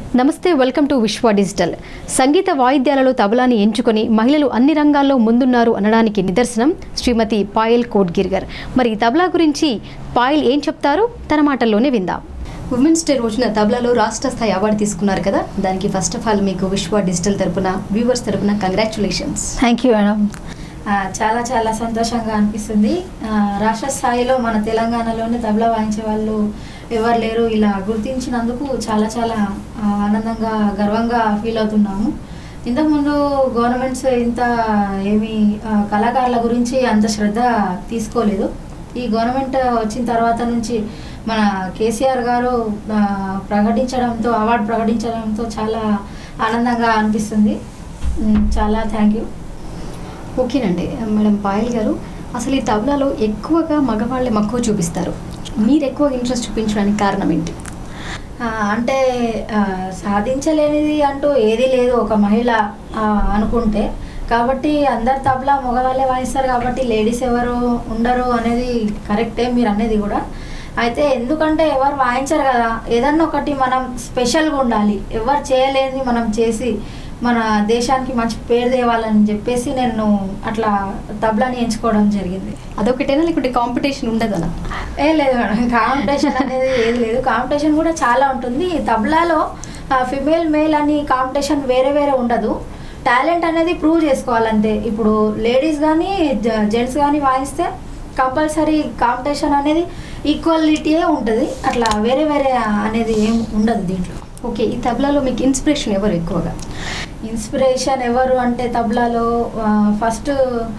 నమస్తే welcome to Viswa digital సంగీత వాయిద్యాలలో తబలాని ఎంచుకొని మహిళలు అన్ని రంగాల్లో ముందున్నారు అనడానికి నిదర్శనం శ్రీమతి పాయల్ కోట్గిర్గర్ మరి ఈ తబలా గురించి పాయల్ ఏం చెప్తారు తన మాటల్లోనే విందాం ఉమెన్స్ డే రోజున తబలాలో రాష్ట్ర స్థాయి అవార్డు తీసుకున్నారు కదా దానికి ఫస్ట్ ఆఫ్ ఆల్ మీకు విశ్వ డిజిటల్ తరపున వ్యూవర్స్ తరపున కంగ్రాచులేషన్స్ థ్యాంక్ యూ మేడం ఆ, చాలా చాలా సంతోషంగా అనిపిస్తుంది ఆ, రాష్ట్ర స్థాయిలో మన తెలంగాణలోనే తబలా వాయించే వాళ్ళు ఎవరు లేరు ఇలా గుర్తించినందుకు చాలా చాలా ఆ, ఆనందంగా గర్వంగా ఫీల్ అవుతున్నాము ఇంతకుముందు గవర్నమెంట్స్ ఇంత ఏమి ఆ, కళాకారుల గురించి అంత శ్రద్ధ తీసుకోలేదు ఈ గవర్నమెంట్ వచ్చిన తర్వాత నుంచి మన కేసీఆర్ గారు ఆ, ప్రకటించడంతో అవార్డు ప్రకటించడంతో చాలా ఆనందంగా అనిపిస్తుంది ఉమ్, చాలా థ్యాంక్ యూ ఓకేనండి మేడం పాయల్ గారు అసలు ఈ తబలాలో ఎక్కువగా మగవాళ్ళే మక్కువ చూపిస్తారు మీరు ఎక్కువ ఇంట్రెస్ట్ చూపించడానికి కారణం ఏంటి ఆ, అంటే ఆ, సాధించలేనిది అంటూ ఏది లేదు ఒక మహిళ ఆ, అనుకుంటే కాబట్టి అందరు తబలా మగవాళ్ళే వాయిస్తారు కాబట్టి లేడీస్ ఎవరు ఉండరు అనేది కరెక్టే మీరు అనేది కూడా అయితే ఎందుకంటే ఎవరు వాయించరు కదా ఏదన్నా ఒకటి మనం స్పెషల్గా ఉండాలి ఎవరు చేయలేనిది మనం చేసి మన దేశానికి మంచి పేరు తేవాలని చెప్పేసి నేను అట్లా తబలాని ఎంచుకోవడం జరిగింది అదొకటేనా లేకుంటే కాంపిటీషన్ ఉండదనా ఏ లేదు మేడం కాంపిటీషన్ అనేది ఏది లేదు కాంపిటీషన్ కూడా చాలా ఉంటుంది తబలాలో ఫిమేల్ మేల్ అని కాంపిటీషన్ వేరే వేరే ఉండదు టాలెంట్ అనేది ప్రూవ్ చేసుకోవాలంటే ఇప్పుడు లేడీస్ కానీ జెంట్స్ కానీ వాయిస్తే కంపల్సరీ కాంపిటీషన్ అనేది ఈక్వాలిటీయే ఉంటుంది అట్లా వేరే వేరే అనేది ఏం ఉండదు దీంట్లో ఓకే ఈ తబలాలో మీకు ఇన్స్పిరేషన్ ఎవరు ఎక్కువగా ఇన్స్పిరేషన్ ఎవరు అంటే తబలాలో ఫస్ట్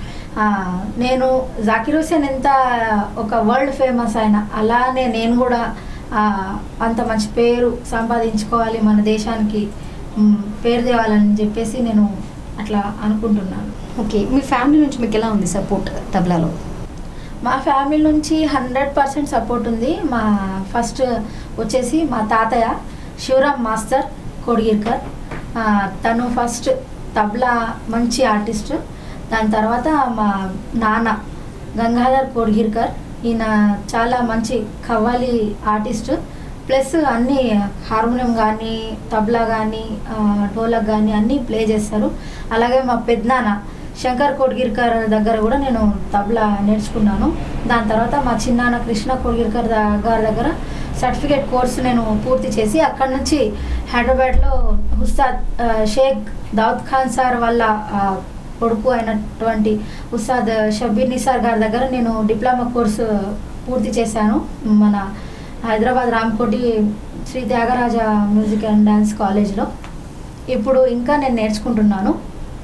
నేను జాకిర్ హుసేన్ ఎంత ఒక వరల్డ్ ఫేమస్ ఆయన అలానే నేను కూడా ఆ, అంత మంచి పేరు సంపాదించుకోవాలి మన దేశానికి మ్, పేరు తేవాలని చెప్పేసి నేను అట్లా అనుకుంటున్నాను ఓకే మీ ఫ్యామిలీ నుంచి మీకు ఎలా ఉంది సపోర్ట్ తబలాలో మా ఫ్యామిలీ నుంచి హండ్రెడ్ పర్సెంట్ సపోర్ట్ ఉంది మా ఫస్ట్ వచ్చేసి మా తాతయ్య శివరామ్ మాస్టర్ కొడిగిర్కర్ ఆ, తను ఫస్ట్ తబలా మంచి ఆర్టిస్ట్ దాని తర్వాత మా నాన్న గంగాధర్ కొడిగిర్కర్ ఈయన చాలా మంచి కవ్వాలి ఆర్టిస్ట్ ప్లస్ అన్ని హార్మోనియం కానీ తబలా కానీ ఢోలక్ కానీ అన్నీ ప్లే చేస్తారు అలాగే మా పెద్దనాన్న శంకర్ కోడ్గిర్కర్ దగ్గర కూడా నేను తబలా నేర్చుకున్నాను దాని తర్వాత మా చిన్నాన్న కృష్ణ కోడ్గిర్కర్ ద- గారి దగ్గర సర్టిఫికేట్ కోర్సు నేను పూర్తి చేసి అక్కడ నుంచి హైదరాబాద్లో ఉస్తాద్ ఆ, షేక్ దావుద్ ఖాన్ సార్ వాళ్ళ ఆ, కొడుకు అయినటువంటి ఉస్తాద్ షబీర్ నిసార్ గారి దగ్గర నేను డిప్లొమా కోర్సు పూర్తి చేశాను మన Hyderabad Ramkoti Sri Tyagaraja music and dance కాలేజ్లో ఇప్పుడు ఇంకా నేను నేర్చుకుంటున్నాను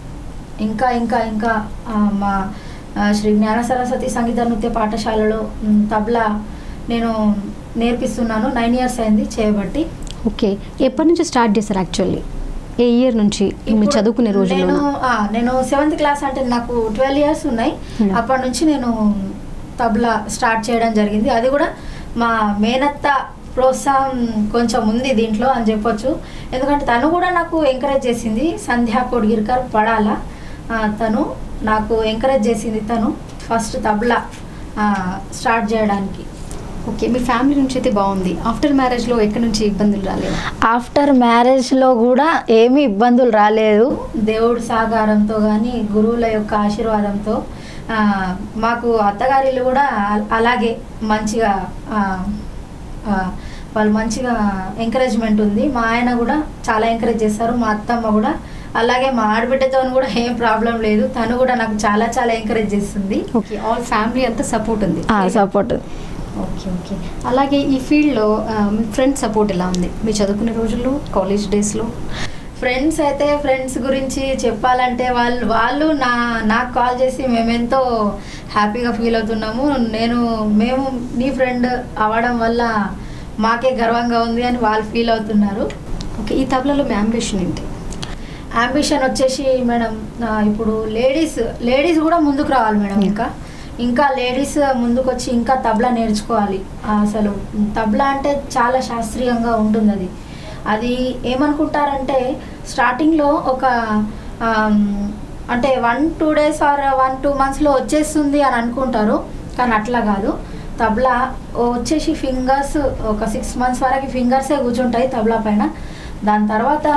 ఇంకా ఇంకా ఇంకా ఆ, మా ఆ, శ్రీ జ్ఞాన సరస్వతి సంగీత నృత్య పాఠశాలలో మ్, తబలా నేను నేర్పిస్తున్నాను నైన్ ఇయర్స్ అయింది చేయబట్టి ఓకే ఎప్పటి నుంచి స్టార్ట్ చేశారు యాక్చువల్లీ ఏ ఇయర్ నుంచి మీరు ఇప్పుడు చదువుకునే రోజుల్లో నేను ఆ, నేను సెవెంత్ క్లాస్ అంటే నాకు ట్వెల్వ్ ఇయర్స్ ఉన్నాయి Hmm. అప్పటి నుంచి నేను తబలా స్టార్ట్ చేయడం జరిగింది అది కూడా మా మేనత్త ప్రోత్సాహం కొంచెం ఉంది దీంట్లో అని చెప్పొచ్చు ఎందుకంటే తను కూడా నాకు ఎంకరేజ్ చేసింది సంధ్యా కొడిగిర్కర్ పడాల ఆ, తను నాకు ఎంకరేజ్ చేసింది తను ఫస్ట్ తబలా ఆ, స్టార్ట్ చేయడానికి ఓకే మీ ఫ్యామిలీ నుంచి అయితే బాగుంది ఆఫ్టర్ మ్యారేజ్లో ఎక్కడి నుంచి ఇబ్బందులు రాలేదు ఆఫ్టర్ మ్యారేజ్లో కూడా ఏమీ ఇబ్బందులు రాలేదు దేవుడి సహకారంతో కానీ గురువుల యొక్క ఆశీర్వాదంతో ఆ, మాకు అత్తగారిలు కూడా అ- అలాగే మంచిగా ఆ, ఆ, వాళ్ళు మంచిగా ఎంకరేజ్మెంట్ ఉంది మా ఆయన కూడా చాలా ఎంకరేజ్ చేస్తారు మా అత్తమ్మ కూడా అలాగే మా ఆడబిడ్డతో కూడా ఏం ప్రాబ్లం లేదు తను కూడా నాకు చాలా చాలా ఎంకరేజ్ చేస్తుంది ఓకే ఆల్ ఫ్యామిలీ అంతా సపోర్ట్ ఉంది సపోర్ట్ ఓకే ఓకే అలాగే ఈ ఫీల్డ్లో మీ ఫ్రెండ్ సపోర్ట్ ఎలా ఉంది మీ చదువుకునే రోజుల్లో కాలేజ్ డేస్లో ఫ్రెండ్స్ అయితే ఫ్రెండ్స్ గురించి చెప్పాలంటే వాళ్ళు వాళ్ళు నా నాకు కాల్ చేసి మేమెంతో హ్యాపీగా ఫీల్ అవుతున్నాము నేను మేము నీ ఫ్రెండ్ అవ్వడం వల్ల మాకే గర్వంగా ఉంది అని వాళ్ళు ఫీల్ అవుతున్నారు ఓకే ఈ తబలాలో మీ అంబిషన్ ఏంటి అంబిషన్ వచ్చేసి మేడం ఆ, ఇప్పుడు లేడీస్ లేడీస్ కూడా ముందుకు రావాలి మేడం ఇంకా ఇంకా లేడీస్ ముందుకు వచ్చి ఇంకా తబలా నేర్చుకోవాలి ఆ, అసలు తబలా అంటే చాలా శాస్త్రీయంగా ఉంటుంది అది అది ఏమనుకుంటారంటే స్టార్టింగ్లో ఒక ఆమ్, అంటే one two days or one two మంత్స్లో వచ్చేస్తుంది అని అనుకుంటారు కానీ అట్లా కాదు తబలా వచ్చేసి ఫింగర్స్ ఒక సిక్స్ మంత్స్ వరకు ఫింగర్సే కూర్చుంటాయి తబలా పైన దాని తర్వాత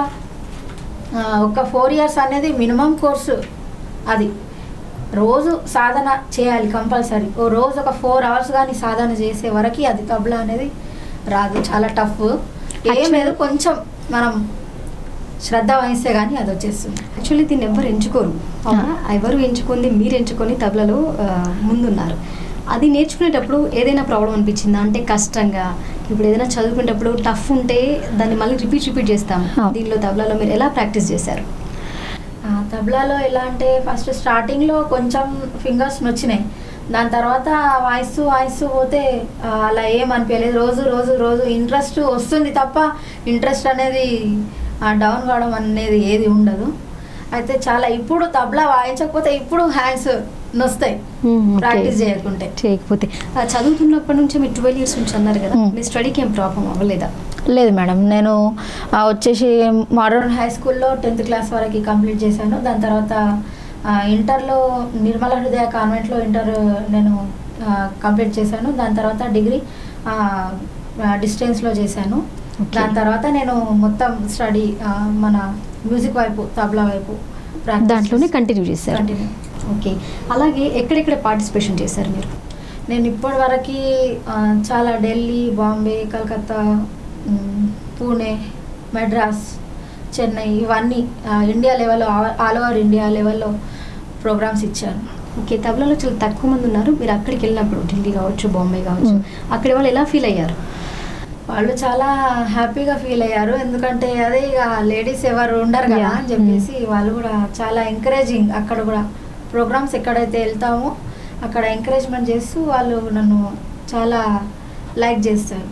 ఆ, ఒక ఫోర్ ఇయర్స్ అనేది మినిమం కోర్సు అది రోజు సాధన చేయాలి కంపల్సరీ ఓ రోజు ఒక ఫోర్ అవర్స్ కానీ సాధన చేసే వరకు అది తబలా అనేది రాదు చాలా టఫ్ ఏం Actually- లేదు కొంచెం మనం శ్రద్ధ వహిస్తే కానీ అది వచ్చేస్తుంది యాక్చువల్లీ దీన్ని ఎవరు ఎంచుకోరు అవునా ఎవరు ఎంచుకుంది మీరు ఎంచుకొని తబలలో ఆ, ముందున్నారు అది నేర్చుకునేటప్పుడు ఏదైనా ప్రాబ్లం అనిపించిందా అంటే కష్టంగా ఇప్పుడు ఏదైనా చదువుకునేటప్పుడు టఫ్ ఉంటే దాన్ని మళ్ళీ రిపీట్ రిపీట్ చేస్తాం అవును. దీనిలో తబలాలో మీరు ఎలా ప్రాక్టీస్ చేశారు ఆ, తబలాలో ఎలా అంటే ఫస్ట్ స్టార్టింగ్లో కొంచెం ఫింగర్స్ నొచ్చినాయి దాని తర్వాత వాయిస్ వాయిస్ పోతే ఆ, అలా ఏం అనిపించలేదు రోజు రోజు రోజు ఇంట్రెస్ట్ వస్తుంది తప్ప ఇంట్రెస్ట్ అనేది డౌన్ కావడం అనేది ఏది ఉండదు అయితే చాలా ఇప్పుడు తబలా వాయించకపోతే ఇప్పుడు హ్యాండ్స్ నొస్తాయి ప్రాక్టీస్ చేయకుంటే చేయకపోతే ఆ, చదువుతున్నప్పటి నుంచి మీరు ట్వెల్వ్ ఇయర్స్ నుంచి అన్నారు కదా Hmm. మీ స్టడీకి ఏం ప్రాబ్లం అవ్వలేదా లేదు మేడం నేను ఆ, వచ్చేసి మోడర్న్ హై స్కూల్లో టెన్త్ క్లాస్ వరకు కంప్లీట్ చేశాను దాని తర్వాత ఆ, ఇంటర్లో నిర్మల హృదయ కాన్వెంట్లో ఇంటర్ నేను ఆ, కంప్లీట్ చేశాను దాని తర్వాత డిగ్రీ ఆ, ఆ, డిస్టెన్స్లో చేశాను Okay. దాని తర్వాత నేను మొత్తం స్టడీ ఆ, మన మ్యూజిక్ వైపు తబలా వైపు practice దాంట్లోనే చేశాను. కంటిన్యూ చేశారు Continue. ఓకే అలాగే ఎక్కడెక్కడ పార్టిసిపేషన్ చేశారు మీరు నేను ఇప్పటి వరకు చాలా ఢిల్లీ బాంబే కలకత్తా మ్, పూణే మెడ్రాస్ చెన్నై ఇవన్నీ ఆ, ఇండియా లెవెల్లో ఆల్ ఓవర్ ఇండియా లెవెల్లో ప్రోగ్రామ్స్ ఇచ్చాను ఓకే తబలాలో చాలా తక్కువ మంది ఉన్నారు మీరు అక్కడికి వెళ్ళినప్పుడు ఢిల్లీ కావచ్చు బాంబే కావచ్చు మ్మ్. అక్కడ వాళ్ళు ఎలా ఫీల్ అయ్యారు వాళ్ళు చాలా హ్యాపీగా ఫీల్ అయ్యారు ఎందుకంటే అదే ఇక లేడీస్ ఎవరు ఉండరు కదా Yeah. అని చెప్పేసి వాళ్ళు కూడా చాలా ఎంకరేజింగ్ అక్కడ కూడా ప్రోగ్రామ్స్ ఎక్కడైతే వెళ్తామో అక్కడ ఎంకరేజ్మెంట్ చేస్తూ వాళ్ళు నన్ను చాలా లైక్ చేస్తారు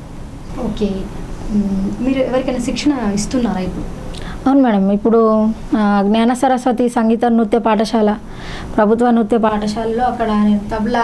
ఓకే మ్మ్. మీరు ఎవరికైనా శిక్షణ ఇస్తున్నారా ఇప్పుడు అవును మేడం ఇప్పుడు ఆ, జ్ఞాన సరస్వతి సంగీత నృత్య పాఠశాల ప్రభుత్వ నృత్య పాఠశాల పాఠశాలలో అక్కడ నేను తబలా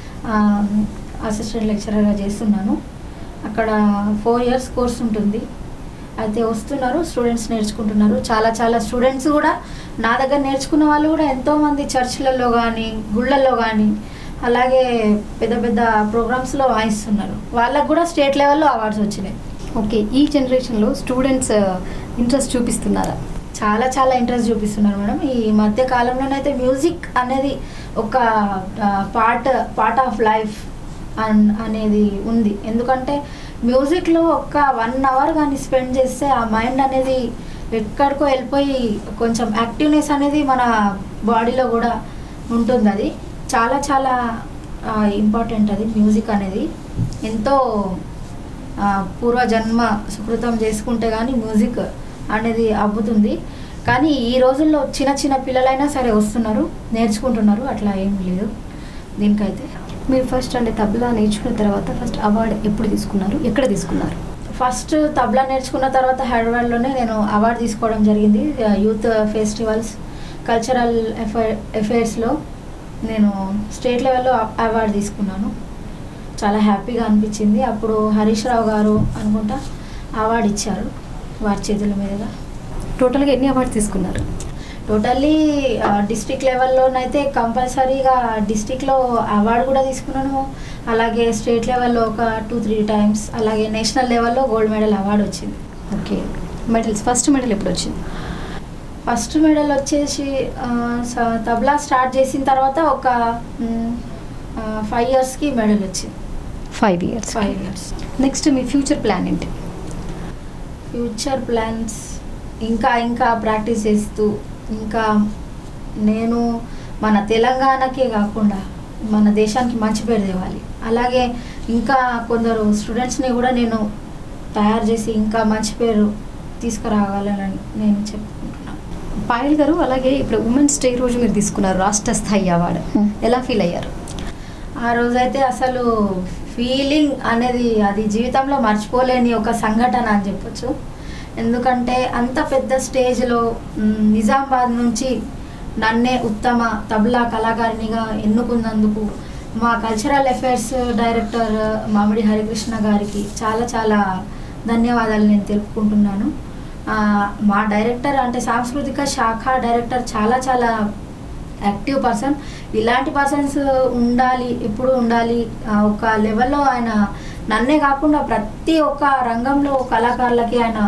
అసిస్టెంట్ లెక్చరర్గా చేస్తున్నాను అక్కడ ఫోర్ ఇయర్స్ కోర్స్ ఉంటుంది అయితే వస్తున్నారు స్టూడెంట్స్ నేర్చుకుంటున్నారు చాలా చాలా స్టూడెంట్స్ కూడా నా దగ్గర నేర్చుకున్న వాళ్ళు కూడా ఎంతోమంది చర్చిలలో కానీ గుళ్ళల్లో కానీ అలాగే పెద్ద పెద్ద ప్రోగ్రామ్స్లో వాయిస్తున్నారు వాళ్ళకు కూడా స్టేట్ లెవెల్లో అవార్డ్స్ వచ్చినాయి ఓకే ఈ జనరేషన్లో స్టూడెంట్స్ ఇంట్రెస్ట్ చూపిస్తున్నారా చాలా చాలా ఇంట్రెస్ట్ చూపిస్తున్నారు మేడం ఈ మధ్య కాలంలోనైతే మ్యూజిక్ అనేది ఒక పార్ట్ పార్ట్ ఆఫ్ లైఫ్ అన్ అనేది ఉంది ఎందుకంటే మ్యూజిక్లో ఒక వన్ అవర్ కానీ స్పెండ్ చేస్తే ఆ మైండ్ అనేది ఎక్కడికో వెళ్ళిపోయి కొంచెం యాక్టివ్నెస్ అనేది మన బాడీలో కూడా ఉంటుంది అది చాలా చాలా ఇంపార్టెంట్ అది మ్యూజిక్ అనేది ఎంతో ఆ, పూర్వజన్మ సుకృతం చేసుకుంటే కానీ మ్యూజిక్ అనేది అబ్బుతుంది కానీ ఈ రోజుల్లో చిన్న చిన్న పిల్లలైనా సరే వస్తున్నారు నేర్చుకుంటున్నారు అట్లా ఏం లేదు దీనికైతే మీరు ఫస్ట్ అంటే తబలా నేర్చుకున్న తర్వాత ఫస్ట్ అవార్డు ఎప్పుడు తీసుకున్నారు ఎక్కడ తీసుకున్నారు ఫస్ట్ తబలా నేర్చుకున్న తర్వాత హైదరాబాద్లోనే నేను అవార్డు తీసుకోవడం జరిగింది యూత్ ఫెస్టివల్స్ కల్చరల్ ఎఫైర్ అఫైర్స్లో నేను స్టేట్ లెవెల్లో అవార్డు తీసుకున్నాను చాలా హ్యాపీగా అనిపించింది అప్పుడు హరీష్ రావు గారు అనుకుంటా అవార్డు ఇచ్చారు వారి చేతుల మీదుగా టోటల్గా ఎన్ని అవార్డ్స్ తీసుకున్నారు టోటల్లీ డిస్ట్రిక్ట్ లెవెల్లోనైతే కంపల్సరీగా డిస్ట్రిక్ట్లో అవార్డు కూడా తీసుకున్నాను అలాగే స్టేట్ లెవెల్లో ఒక టూ త్రీ టైమ్స్ అలాగే నేషనల్ లెవెల్లో గోల్డ్ మెడల్ అవార్డు వచ్చింది ఓకే మెడల్స్ ఫస్ట్ మెడల్ ఎప్పుడు వచ్చింది ఫస్ట్ మెడల్ వచ్చేసి ఆ, స- తబలా స్టార్ట్ చేసిన తర్వాత ఒక ఫైవ్ ఇయర్స్కి మెడల్ వచ్చింది five years five years next మీ ఫ్యూచర్ ప్లాన్ ఏంటి ఫ్యూచర్ ప్లాన్స్ ఇంకా ఇంకా ప్రాక్టీస్ చేస్తూ ఇంకా నేను మన తెలంగాణకే కాకుండా మన దేశానికి మంచి పేరు తేవాలి అలాగే ఇంకా కొందరు స్టూడెంట్స్ని కూడా నేను తయారు చేసి ఇంకా మంచి పేరు తీసుకురావాలని నేను చెప్పుకుంటున్నాను పాయల్ గారు అలాగే ఇప్పుడు ఉమెన్స్ డే రోజు మీరు తీసుకున్నారు రాష్ట్ర స్థాయి అవార్డు Hmm. ఎలా ఫీల్ అయ్యారు ఆ రోజైతే అసలు ఫీలింగ్ అనేది అది జీవితంలో మర్చిపోలేని ఒక సంఘటన అని చెప్పొచ్చు ఎందుకంటే అంత పెద్ద స్టేజ్లో మ్, నిజామాబాద్ నుంచి నన్నే ఉత్తమ తబలా కళాకారిణిగా ఎన్నుకున్నందుకు మా కల్చరల్ అఫైర్స్ డైరెక్టర్ మామిడి హరికృష్ణ గారికి చాలా చాలా ధన్యవాదాలు నేను తెలుపుకుంటున్నాను ఆ, మా డైరెక్టర్ అంటే సాంస్కృతిక శాఖ డైరెక్టర్ చాలా చాలా యాక్టివ్ పర్సన్ ఇలాంటి పర్సన్స్ ఉండాలి ఎప్పుడు ఉండాలి ఆ, ఒక లెవెల్లో ఆయన నన్నే కాకుండా ప్రతి ఒక్క రంగంలో కళాకారులకి ఆయన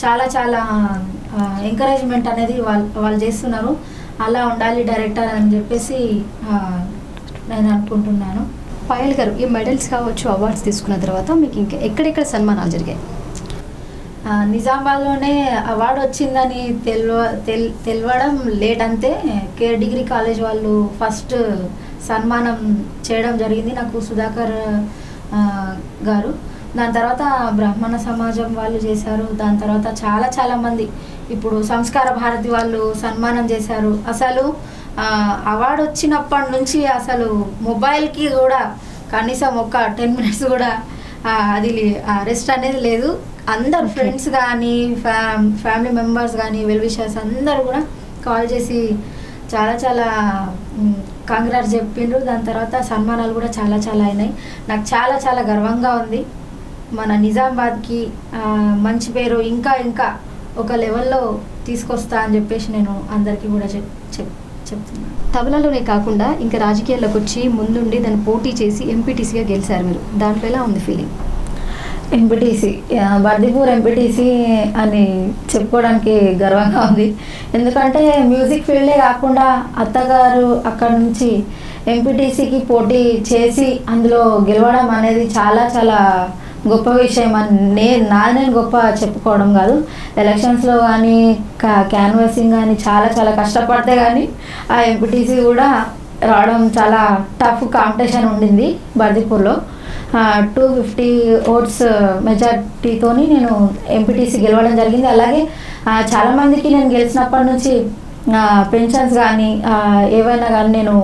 చాలా చాలా ఎంకరేజ్మెంట్ అనేది వాళ్ళు వాళ్ళు చేస్తున్నారు అలా ఉండాలి డైరెక్టర్ అని చెప్పేసి ఆ, నేను అనుకుంటున్నాను పాయల్ గారు ఈ మెడల్స్ కావచ్చు అవార్డ్స్ తీసుకున్న తర్వాత మీకు ఇంకా ఎక్కడెక్కడ సన్మానాలు జరిగాయి ఆ, నిజామాబాద్లోనే అవార్డు వచ్చిందని తెల్వ తెల్ తెలవడం లేట్ అంతే కేర్ డిగ్రీ కాలేజ్ వాళ్ళు ఫస్ట్ సన్మానం చేయడం జరిగింది నాకు సుధాకర్ ఆ, గారు దాని తర్వాత బ్రాహ్మణ సమాజం వాళ్ళు చేశారు దాని తర్వాత చాలా చాలా మంది ఇప్పుడు సంస్కార భారతి వాళ్ళు సన్మానం చేశారు అసలు ఆ, అవార్డు వచ్చినప్పటి నుంచి అసలు మొబైల్కి కూడా కనీసం ఒక టెన్ మినిట్స్ కూడా ఆ, అది రెస్ట్ అనేది లేదు అందరు Okay. ఫ్రెండ్స్ కానీ ఫ్యా ఫ్యామిలీ మెంబర్స్ కానీ వెల్ విషర్స్ అందరూ కూడా కాల్ చేసి చాలా చాలా కాంగ్రాట్స్ చెప్పిండ్రు దాని తర్వాత సన్మానాలు కూడా చాలా చాలా అయినాయి నాకు చాలా చాలా గర్వంగా ఉంది మన నిజామాబాద్కి ఆ, మంచి పేరు ఇంకా ఇంకా ఒక లెవెల్లో తీసుకొస్తా అని చెప్పేసి నేను అందరికీ కూడా చెప్ చెప్ చెప్తున్నాను తబలాలోనే కాకుండా ఇంకా రాజకీయాల్లోకి వచ్చి ముందుండి దాన్ని పోటీ చేసి ఎంపీటీసీగా గెలిచారు మీరు దాంట్లో ఎలా ఉంది ఫీలింగ్ ఎంపీటీసీ బర్దిపూర్ ఎంపీటీసీ అని చెప్పుకోవడానికి గర్వంగా ఉంది ఎందుకంటే మ్యూజిక్ ఫీల్డే కాకుండా అత్తగారు అక్కడ నుంచి ఎంపీటీసీకి పోటీ చేసి అందులో గెలవడం అనేది చాలా చాలా గొప్ప విషయం అని నేను నాది నేను గొప్ప చెప్పుకోవడం కాదు ఎలక్షన్స్లో కానీ క్యాన్వాసింగ్ కానీ చాలా చాలా కష్టపడితే కానీ ఆ ఎంపీటీసీ కూడా రావడం చాలా టఫ్ కాంపిటీషన్ ఉండింది బర్దిపూర్లో టూ ఫిఫ్టీ ఓట్స్ మెజార్టీతోని నేను ఎంపీటీసీ గెలవడం జరిగింది అలాగే ఆ, చాలా మందికి నేను గెలిచినప్పటి నుంచి పెన్షన్స్ కానీ ఏవైనా కానీ నేను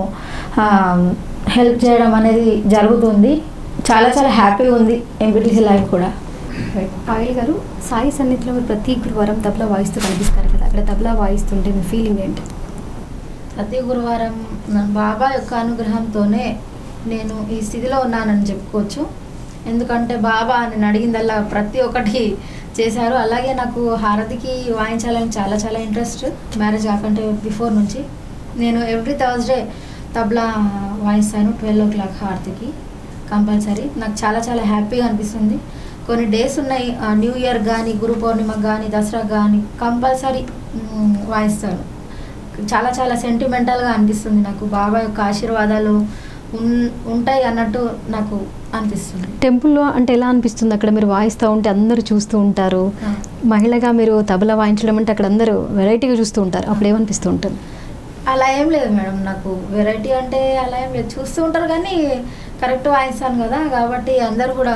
హెల్ప్ చేయడం అనేది జరుగుతుంది చాలా చాలా హ్యాపీగా ఉంది ఎంపీటీసీ లైఫ్ కూడా పాయల్ గారు సాయి సన్నిధిలో మీరు ప్రతి గురువారం తబలా వాయిస్తూ కనిపిస్తారు కదా అక్కడ తబలా వాయిస్తుంటే మీ ఫీలింగ్ ఏంటి ప్రతి గురువారం నా బాబా యొక్క అనుగ్రహంతోనే నేను ఈ స్థితిలో ఉన్నానని చెప్పుకోవచ్చు ఎందుకంటే బాబా నేను అడిగిందల్లా ప్రతి ఒక్కటి చేశారు అలాగే నాకు హారతికి వాయించాలని చాలా చాలా ఇంట్రెస్ట్ మ్యారేజ్ కాకంటే బిఫోర్ నుంచి నేను ఎవ్రీ థర్స్డే తబలా వాయిస్తాను ట్వెల్వ్ ఓ క్లాక్ హారతికి కంపల్సరీ నాకు చాలా చాలా హ్యాపీగా అనిపిస్తుంది కొన్ని డేస్ ఉన్నాయి ఆ, న్యూ ఇయర్ కానీ గురు పౌర్ణిమకు కానీ దసరా కానీ కంపల్సరీ మ్, వాయిస్తాను చాలా చాలా సెంటిమెంటల్గా అనిపిస్తుంది నాకు బాబా యొక్క ఆశీర్వాదాలు ఉన్ ఉంటాయి అన్నట్టు నాకు అనిపిస్తుంది టెంపుల్లో అంటే ఎలా అనిపిస్తుంది అక్కడ మీరు వాయిస్తూ ఉంటే అందరూ చూస్తూ ఉంటారు ఆ. మహిళగా మీరు తబలా వాయించడం అంటే అక్కడ అందరూ వెరైటీగా చూస్తూ ఉంటారు అప్పుడు ఏమనిపిస్తూ ఉంటుంది అలా ఏం లేదు మేడం నాకు వెరైటీ అంటే అలా ఏం లేదు చూస్తూ ఉంటారు కానీ కరెక్ట్ వాయిస్తాను కదా కాబట్టి అందరు కూడా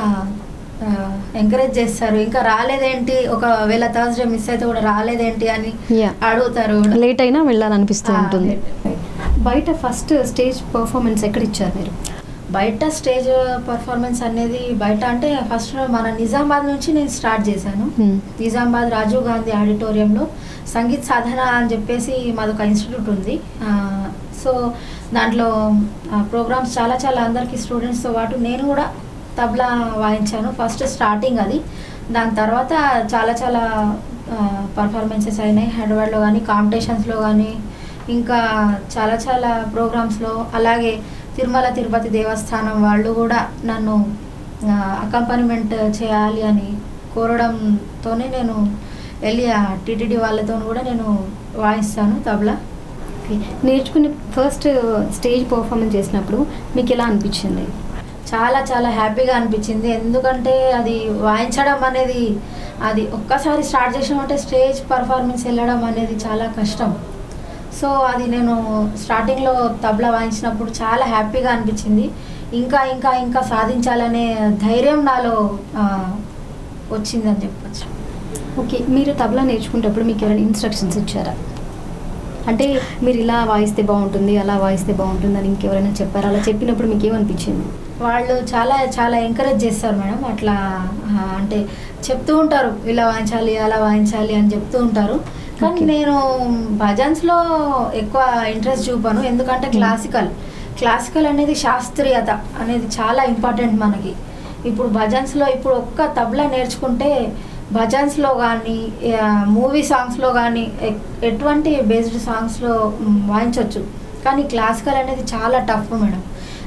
ఎంకరేజ్ చేస్తారు ఇంకా రాలేదేంటి ఒకవేళ థర్స్డే మిస్ అయితే కూడా రాలేదేంటి అని Yeah. అడుగుతారు కూడా. లేట్ అయినా వెళ్ళాలనిపిస్తూ ఆ, ఉంటుంది late. బయట ఫస్ట్ స్టేజ్ పర్ఫార్మెన్స్ ఎక్కడ ఇచ్చారు మీరు బయట స్టేజ్ పర్ఫార్మెన్స్ అనేది బయట అంటే ఫస్ట్ మన నిజామాబాద్ నుంచి నేను స్టార్ట్ చేశాను Hmm. నిజామాబాద్ రాజీవ్ గాంధీ ఆడిటోరియంలో సంగీత్ సాధన అని చెప్పేసి మాదొక ఇన్స్టిట్యూట్ ఉంది ఆ, సో దాంట్లో ప్రోగ్రామ్స్ చాలా చాలా అందరికీ స్టూడెంట్స్తో పాటు నేను కూడా తబలా వాయించాను ఫస్ట్ స్టార్టింగ్ అది దాని తర్వాత చాలా చాలా పర్ఫార్మెన్సెస్ అయినాయి హైదరాబాద్లో కానీ కాంపిటీషన్స్లో కానీ ఇంకా చాలా చాలా ప్రోగ్రామ్స్లో అలాగే తిరుమల తిరుపతి దేవస్థానం వాళ్ళు కూడా నన్ను అకంపనిమెంట్ చేయాలి అని కోరడంతోనే నేను వెళ్ళి ఆ టీటీడీ వాళ్ళతో కూడా నేను వాయిస్తాను తబలా ఓకే నేర్చుకుని ఫస్ట్ స్టేజ్ పర్ఫార్మెన్స్ చేసినప్పుడు మీకు ఎలా అనిపించింది చాలా చాలా హ్యాపీగా అనిపించింది ఎందుకంటే అది వాయించడం అనేది అది ఒక్కసారి స్టార్ట్ చేసామంటే స్టేజ్ పర్ఫార్మెన్స్ వెళ్ళడం అనేది చాలా కష్టం సో అది నేను స్టార్టింగ్లో తబలా వాయించినప్పుడు చాలా హ్యాపీగా అనిపించింది ఇంకా ఇంకా ఇంకా సాధించాలనే ధైర్యం నాలో ఆ, వచ్చిందని చెప్పచ్చు ఓకే మీరు తబలా నేర్చుకునేటప్పుడు మీకు ఎవరైనా ఇన్స్ట్రక్షన్స్ ఇచ్చారా అంటే మీరు ఇలా వాయిస్తే బాగుంటుంది అలా వాయిస్తే బాగుంటుంది అని ఇంకెవరైనా చెప్పారా అలా చెప్పినప్పుడు మీకు ఏమనిపించింది వాళ్ళు చాలా చాలా ఎంకరేజ్ చేస్తారు మేడం అట్లా ఆ, అంటే చెప్తూ ఉంటారు ఇలా వాయించాలి అలా వాయించాలి అని చెప్తూ ఉంటారు కానీ Okay. నేను భజన్స్లో ఎక్కువ ఇంట్రెస్ట్ చూపాను ఎందుకంటే Hmm. క్లాసికల్ క్లాసికల్ అనేది శాస్త్రీయత అనేది చాలా ఇంపార్టెంట్ మనకి ఇప్పుడు భజన్స్లో ఇప్పుడు ఒక్క తబలా నేర్చుకుంటే భజన్స్లో కానీ మూవీ సాంగ్స్లో కానీ ఎటువంటి బేస్డ్ సాంగ్స్లో వాయించవచ్చు కానీ క్లాసికల్ అనేది చాలా టఫ్ మేడం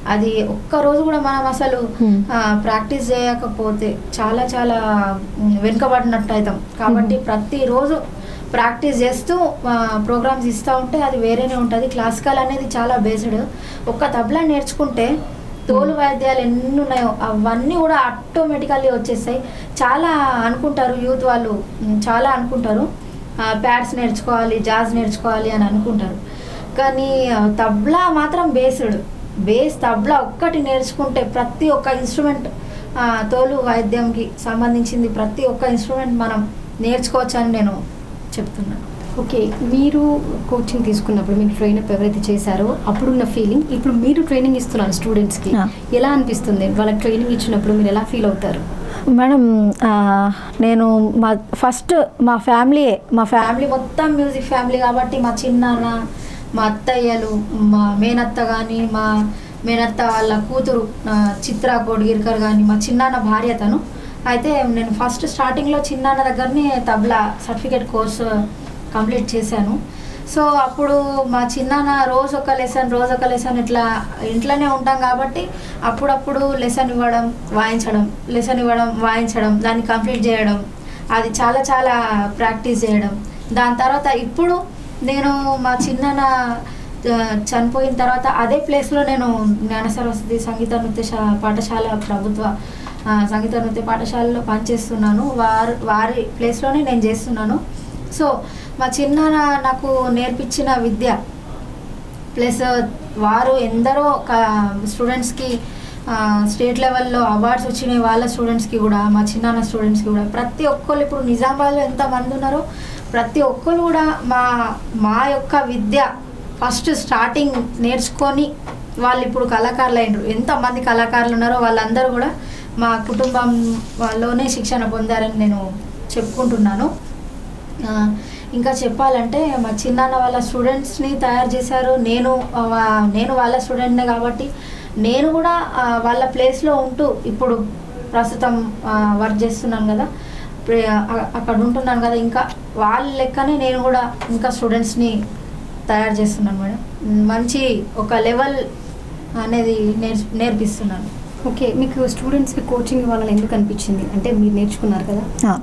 అది ఒక్క రోజు కూడా మనం అసలు Hmm. ప్రాక్టీస్ చేయకపోతే చాలా చాలా మ్, వెనుకబడినట్టు అవుతాం కాబట్టి ప్రతిరోజు ప్రాక్టీస్ చేస్తూ ప్రోగ్రామ్స్ ఇస్తూ ఉంటే అది వేరేనే ఉంటుంది క్లాసికల్ అనేది చాలా బేస్డ్ ఒక్క తబలా నేర్చుకుంటే తోలు వాయిద్యాలు ఎన్ని ఉన్నాయో అవన్నీ కూడా ఆటోమేటికల్లీ వచ్చేస్తాయి చాలా అనుకుంటారు యూత్ వాళ్ళు మ్, చాలా అనుకుంటారు ప్యాడ్స్ నేర్చుకోవాలి జాజ్ నేర్చుకోవాలి అని అనుకుంటారు కానీ ఆ, తబలా మాత్రం బేస్డ్ బేస్ తబలా ఒక్కటి నేర్చుకుంటే ప్రతి ఒక్క ఇన్స్ట్రుమెంట్ తోలు వాయిద్యంకి సంబంధించింది ప్రతి ఒక్క ఇన్స్ట్రుమెంట్ మనం నేర్చుకోవచ్చు అని నేను చెప్తున్నాను ఓకే మీరు కోచింగ్ తీసుకున్నప్పుడు మీకు ట్రైన్ అప్ ఎవరైతే చేశారో అప్పుడున్న ఫీలింగ్ ఇప్పుడు మీరు ట్రైనింగ్ ఇస్తున్నారు స్టూడెంట్స్కి ఆ. ఎలా అనిపిస్తుంది వాళ్ళకి ట్రైనింగ్ ఇచ్చినప్పుడు మీరు ఎలా ఫీల్ అవుతారు మేడం ఆ, నేను మా ఫస్ట్ మా ఫ్యామిలీయే మా ఫ్యామిలీ ఫ్యామిలీ మొత్తం మ్యూజిక్ ఫ్యామిలీ కాబట్టి మా చిన్నాన్న మా అత్తయ్యలు మా మేనత్త కానీ మా మేనత్త వాళ్ళ కూతురు ఆ, చిత్ర కోడిగిరికర్ కానీ మా చిన్నాన్న భార్య తను అయితే నేను ఫస్ట్ స్టార్టింగ్లో చిన్నాన్న దగ్గరనే తబలా సర్టిఫికేట్ కోర్సు కంప్లీట్ చేశాను సో అప్పుడు మా చిన్నాన్న రోజు ఒక లెసన్ రోజు ఒక లెసన్ ఇట్లా ఇంట్లోనే ఉంటాం కాబట్టి అప్పుడప్పుడు లెసన్ ఇవ్వడం వాయించడం లెసన్ ఇవ్వడం వాయించడం దాన్ని కంప్లీట్ చేయడం అది చాలా చాలా ప్రాక్టీస్ చేయడం దాని తర్వాత ఇప్పుడు నేను మా చిన్నాన్న ఆ, చనిపోయిన తర్వాత అదే ప్లేస్లో నేను జ్ఞాన సరస్వతి సంగీత నృత్య శా- పాఠశాల ప్రభుత్వ ఆ, సంగీత నృత్య పాఠశాలలో పనిచేస్తున్నాను వారి వారి ప్లేస్లోనే నేను చేస్తున్నాను సో మా చిన్నాన్న నాకు నేర్పించిన విద్య ప్లస్ వారు ఎందరో స్టూడెంట్స్కి స్టేట్ లెవెల్లో అవార్డ్స్ వచ్చినాయి వాళ్ళ స్టూడెంట్స్కి కూడా మా చిన్నాన్న స్టూడెంట్స్కి కూడా ప్రతి ఒక్కరు ఇప్పుడు నిజామాబాద్లో ఎంతమంది ఉన్నారో ప్రతి ఒక్కరు కూడా మా మా యొక్క విద్య ఫస్ట్ స్టార్టింగ్ నేర్చుకొని వాళ్ళు ఇప్పుడు కళాకారులు అయినరు ఎంతమంది కళాకారులు ఉన్నారో వాళ్ళందరూ కూడా మా కుటుంబం వాళ్ళలోనే శిక్షణ పొందారని నేను చెప్పుకుంటున్నాను ఆ, ఇంకా చెప్పాలంటే మా చిన్నాన్న వాళ్ళ స్టూడెంట్స్ని తయారు చేశారు నేను ఆ, వా- నేను వాళ్ళ స్టూడెంట్నే కాబట్టి నేను కూడా ఆ, వాళ్ళ ప్లేస్లో ఉంటూ ఇప్పుడు ప్రస్తుతం వర్క్ చేస్తున్నాను కదా ప్రే- అ- అక్కడ ఉంటున్నాను కదా ఇంకా వాళ్ళ లెక్కనే నేను కూడా ఇంకా స్టూడెంట్స్ని తయారు చేస్తున్నాను మేడం మంచి ఒక లెవెల్ అనేది నేర్చు నేర్పిస్తున్నాను ఓకే మీకు స్టూడెంట్స్కి కోచింగ్ ఇవ్వాలని ఎందుకు అనిపించింది అంటే మీరు నేర్చుకున్నారు కదా ఆ,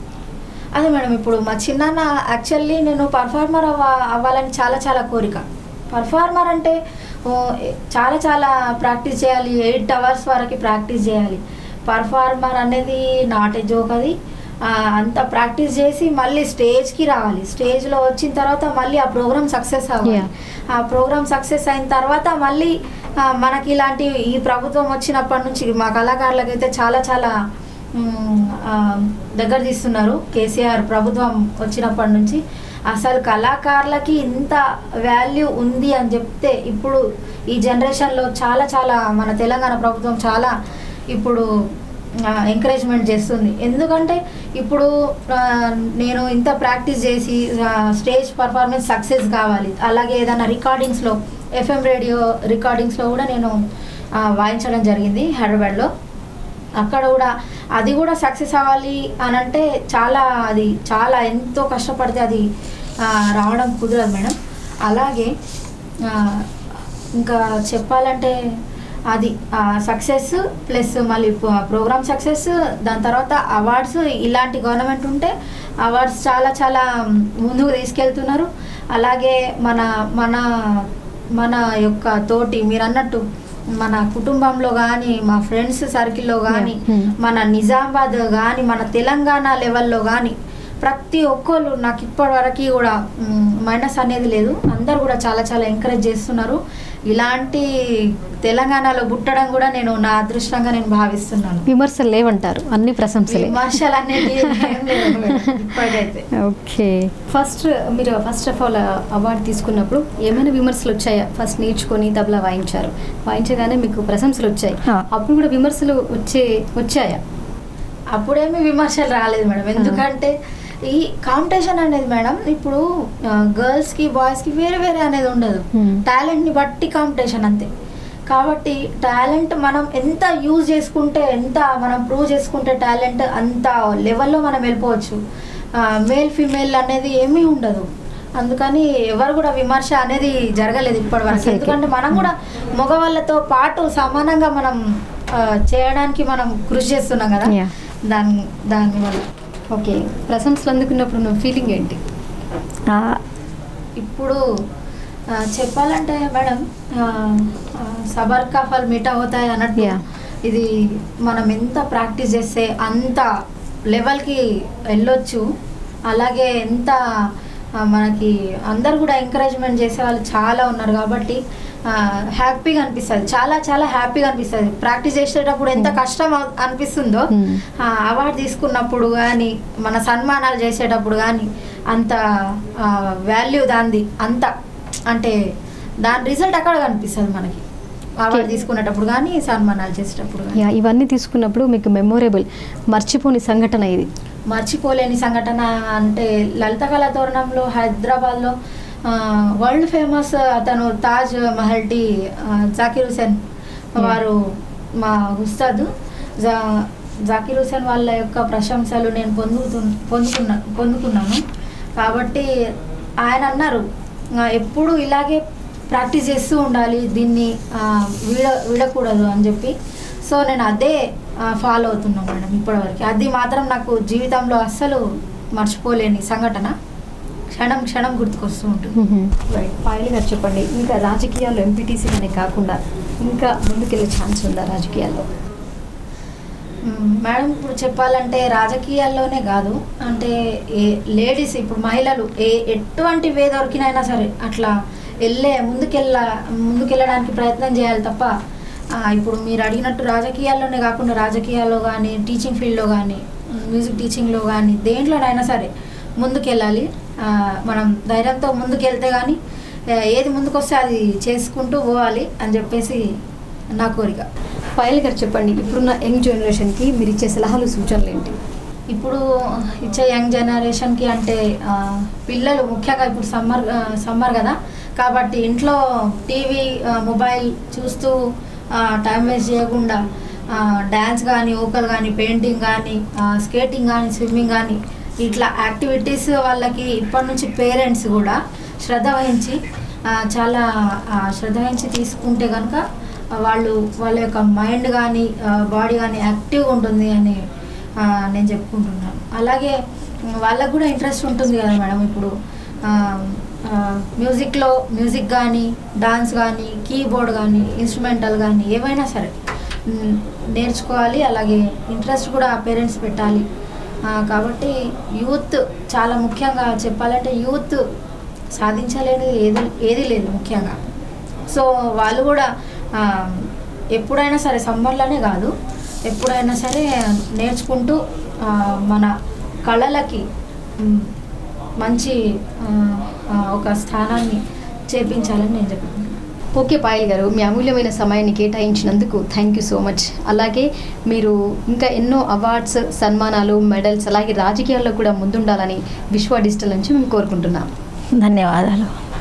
అదే మేడం ఇప్పుడు మా చిన్నాన్న యాక్చువల్లీ నేను పర్ఫార్మర్ అవ్వ అవ్వాలని చాలా చాలా కోరిక పర్ఫార్మర్ అంటే ఓ, ఏ- చాలా చాలా ప్రాక్టీస్ చేయాలి ఎయిట్ అవర్స్ వరకు ప్రాక్టీస్ చేయాలి పర్ఫార్మర్ అనేది నాట్ ఏ జోక్ అది ఆ, అంత ప్రాక్టీస్ చేసి మళ్ళీ స్టేజ్కి రావాలి స్టేజ్లో వచ్చిన తర్వాత మళ్ళీ ఆ ప్రోగ్రామ్ సక్సెస్ అవ్వాలి Yeah. ఆ ప్రోగ్రామ్ సక్సెస్ అయిన తర్వాత మళ్ళీ ఆ, మనకి ఇలాంటి ఈ ప్రభుత్వం వచ్చినప్పటి నుంచి మా కళాకారులకైతే చాలా చాలా మ్, ఆ, దగ్గర తీస్తున్నారు కేసీఆర్ ప్రభుత్వం వచ్చినప్పటి నుంచి అసలు కళాకారులకి ఇంత వాల్యూ ఉంది అని చెప్తే ఇప్పుడు ఈ జనరేషన్లో చాలా చాలా మన తెలంగాణ ప్రభుత్వం చాలా ఇప్పుడు ఎంకరేజ్మెంట్ చేస్తుంది ఎందుకంటే ఇప్పుడు ఆ, నేను ఇంత ప్రాక్టీస్ చేసి స్టేజ్ పర్ఫార్మెన్స్ సక్సెస్ కావాలి అలాగే ఏదైనా రికార్డింగ్స్లో ఎఫ్ఎం రేడియో రికార్డింగ్స్లో కూడా నేను ఆ, వాయించడం జరిగింది హైదరాబాద్లో అక్కడ కూడా అది కూడా సక్సెస్ అవ్వాలి అని అంటే చాలా అది చాలా ఎంతో కష్టపడితే అది ఆ, రావడం కుదరదు మేడం అలాగే ఆ, ఇంకా చెప్పాలంటే అది సక్సెస్ ప్లస్ మళ్ళీ ప్రోగ్రామ్ సక్సెస్ దాని తర్వాత అవార్డ్స్ ఇలాంటి గవర్నమెంట్ ఉంటే అవార్డ్స్ చాలా చాలా ముందుకు తీసుకెళ్తున్నారు అలాగే మన మన మన యొక్క తోటి మీరు అన్నట్టు మన కుటుంబంలో కానీ మా ఫ్రెండ్స్ సర్కిల్లో కానీ Yeah. Hmm. మన నిజామాబాద్ కానీ మన తెలంగాణ లెవెల్లో కానీ ప్రతి ఒక్కళ్ళు నాకు ఇప్పటి వరకు కూడా మైనస్ అనేది లేదు అందరు కూడా చాలా చాలా ఎంకరేజ్ చేస్తున్నారు ఇలాంటి తెలంగాణలో పుట్టడం కూడా నేను నా అదృష్టంగా నేను భావిస్తున్నాను విమర్శలు లేవంటారు అన్ని ప్రశంసలే విమర్శలు అనేది ఏం లేదు మేడం, ఇప్పటికైతే ఓకే ఫస్ట్ మీరు ఫస్ట్ ఆఫ్ ఆల్ అవార్డు తీసుకున్నప్పుడు ఏమైనా విమర్శలు వచ్చాయా ఫస్ట్ నేర్చుకొని తబలా వాయించారు వాయించగానే మీకు ప్రశంసలు వచ్చాయి ఆ. అప్పుడు కూడా విమర్శలు వచ్చే వచ్చాయా అప్పుడేమీ విమర్శలు రాలేదు మేడం ఎందుకంటే ఈ కాంపిటీషన్ అనేది మేడం ఇప్పుడు గర్ల్స్కి బాయ్స్కి వేరే వేరే అనేది ఉండదు Hmm. టాలెంట్ని బట్టి కాంపిటీషన్ అంతే కాబట్టి టాలెంట్ మనం ఎంత యూజ్ చేసుకుంటే ఎంత మనం ప్రూవ్ చేసుకుంటే టాలెంట్ అంత లెవెల్లో మనం వెళ్ళిపోవచ్చు మేల్ ఫీమేల్ అనేది ఏమీ ఉండదు అందుకని ఎవరు కూడా విమర్శ అనేది జరగలేదు ఇప్పటివరకు అసలుకి. ఎందుకంటే మనం కూడా మగవాళ్ళతో పాటు సమానంగా మనం ఆ, చేయడానికి మనం కృషి చేస్తున్నాం కదా Yeah. దాని దానివల్ల ఓకే ప్రశంసలు అందుకున్నప్పుడు నువ్వు ఫీలింగ్ ఏంటి ఆ, ఇప్పుడు ఆ, చెప్పాలంటే మేడం ఆ, ఆ, సబర్ కా ఫల్ మీఠా హోతాయి అన్నట్టు Yeah. ఇది మనం ఎంత ప్రాక్టీస్ చేస్తే అంత లెవెల్కి వెళ్ళొచ్చు అలాగే ఎంత ఆ, మనకి అందరు కూడా ఎంకరేజ్మెంట్ చేసే వాళ్ళు చాలా ఉన్నారు కాబట్టి ఆ, హ్యాపీగా అనిపిస్తుంది చాలా చాలా హ్యాపీగా అనిపిస్తుంది ప్రాక్టీస్ చేసేటప్పుడు ఎంత కష్టం అవ- అనిపిస్తుందో Hmm. ఆ, అవార్డు తీసుకున్నప్పుడు కానీ మన సన్మానాలు చేసేటప్పుడు కానీ అంత వాల్యూ దాంది అంత అంటే దాని రిజల్ట్ అక్కడ కనిపిస్తుంది మనకి అవార్డు Okay. తీసుకునేటప్పుడు కానీ సన్మానాలు చేసేటప్పుడు కానీ యా ఇవన్నీ తీసుకున్నప్పుడు మీకు మెమొరబుల్ మర్చిపోని సంఘటన ఇది మర్చిపోలేని సంఘటన అంటే లలిత కళా తోరణంలో హైదరాబాద్లో ఆ, వరల్డ్ ఫేమస్ అతను తాజ్ మహల్ టీ ఆ, జాకిర్ హుసేన్ వారు మా ఉస్తాదు జా జాకిర్ హుసేన్ వాళ్ళ యొక్క ప్రశంసలు నేను పొందుతు పొందుకున్నా పొందుకున్నాను కాబట్టి ఆయన అన్నారు "ఆ, ఎప్పుడు ఇలాగే ప్రాక్టీస్ చేస్తూ ఉండాలి దీన్ని ఆ, వీడ వీడకూడదు అని చెప్పి సో నేను అదే ఫాలో అవుతున్నాను మేడం ఇప్పటివరకు అది మాత్రం నాకు జీవితంలో అస్సలు మర్చిపోలేని సంఘటన క్షణం క్షణం గుర్తుకొస్తూ ఉంటుంది రైట్ పాయల్ గారు చెప్పండి ఇంకా రాజకీయాల్లో ఎంపీటీసీగానే కాకుండా ఇంకా ముందుకెళ్ళే ఛాన్స్ ఉందా రాజకీయాల్లో మ్మ్. మేడం ఇప్పుడు చెప్పాలంటే రాజకీయాల్లోనే కాదు అంటే ఏ లేడీస్ ఇప్పుడు మహిళలు ఏ ఎటువంటి వే దొరికినైనా సరే అట్లా వెళ్ళే ముందుకెళ్ళ ముందుకెళ్ళడానికి ప్రయత్నం చేయాలి తప్ప ఆ, ఇప్పుడు మీరు అడిగినట్టు రాజకీయాల్లోనే కాకుండా రాజకీయాల్లో కానీ టీచింగ్ ఫీల్డ్లో కానీ మ్యూజిక్ టీచింగ్లో కానీ దేంట్లోనైనా సరే ముందుకెళ్ళాలి ఆ, మనం ధైర్యంతో ముందుకెళ్తే కానీ ఆ, ఏది ముందుకొస్తే అది చేసుకుంటూ పోవాలి అని చెప్పేసి నా కోరిక పాయల్ గారు చెప్పండి ఇప్పుడున్న యంగ్ జనరేషన్కి మీరు ఇచ్చే సలహాలు సూచనలు ఏంటి ఇప్పుడు ఇచ్చే యంగ్ జనరేషన్కి అంటే ఆ, పిల్లలు ముఖ్యంగా ఇప్పుడు సమ్మర్ ఆ, సమ్మర్ కదా కాబట్టి ఇంట్లో టీవీ ఆ, మొబైల్ చూస్తూ ఆ, టైం వేస్ట్ చేయకుండా ఆ, డ్యాన్స్ కానీ ఓకల్ కానీ పెయింటింగ్ కానీ ఆ, స్కేటింగ్ కానీ స్విమ్మింగ్ కానీ ఇట్లా యాక్టివిటీస్ వాళ్ళకి ఇప్పటి నుంచి పేరెంట్స్ కూడా శ్రద్ధ వహించి ఆ, చాలా ఆ, శ్రద్ధ వహించి తీసుకుంటే కనుక వాళ్ళు వాళ్ళ యొక్క మైండ్ కానీ బాడీ కానీ యాక్టివ్గా ఉంటుంది అని ఆ, నేను చెప్పుకుంటున్నాను అలాగే ఉమ్, వాళ్ళకు కూడా ఇంట్రెస్ట్ ఉంటుంది కదా మేడం ఇప్పుడు ఆ, ఆ, మ్యూజిక్లో మ్యూజిక్ కానీ డాన్స్ కానీ కీబోర్డ్ కానీ ఇన్స్ట్రుమెంటల్ కానీ ఏవైనా సరే ఉమ్, నేర్చుకోవాలి అలాగే ఇంట్రెస్ట్ కూడా పేరెంట్స్ పెట్టాలి ఆ, కాబట్టి యూత్ చాలా ముఖ్యంగా చెప్పాలంటే యూత్ సాధించలేనిది ఏది ఏది లేదు ముఖ్యంగా సో వాళ్ళు కూడా ఆ, ఎప్పుడైనా సరే సమ్మర్లోనే కాదు ఎప్పుడైనా సరే నేర్చుకుంటూ ఆ, మన కళలకి మ్, మంచి ఆ, ఆ, ఒక స్థానాన్ని చేపించాలని నేను చెప్పుకుంటున్నాను ఓకే పాయల్ గారు మీ అమూల్యమైన సమయాన్ని కేటాయించినందుకు థ్యాంక్ యూ సో మచ్ అలాగే మీరు ఇంకా ఎన్నో అవార్డ్స్ సన్మానాలు మెడల్స్ అలాగే రాజకీయాల్లో కూడా ముందుండాలని విశ్వ డిజిటల్ నుంచి మేము కోరుకుంటున్నాం ధన్యవాదాలు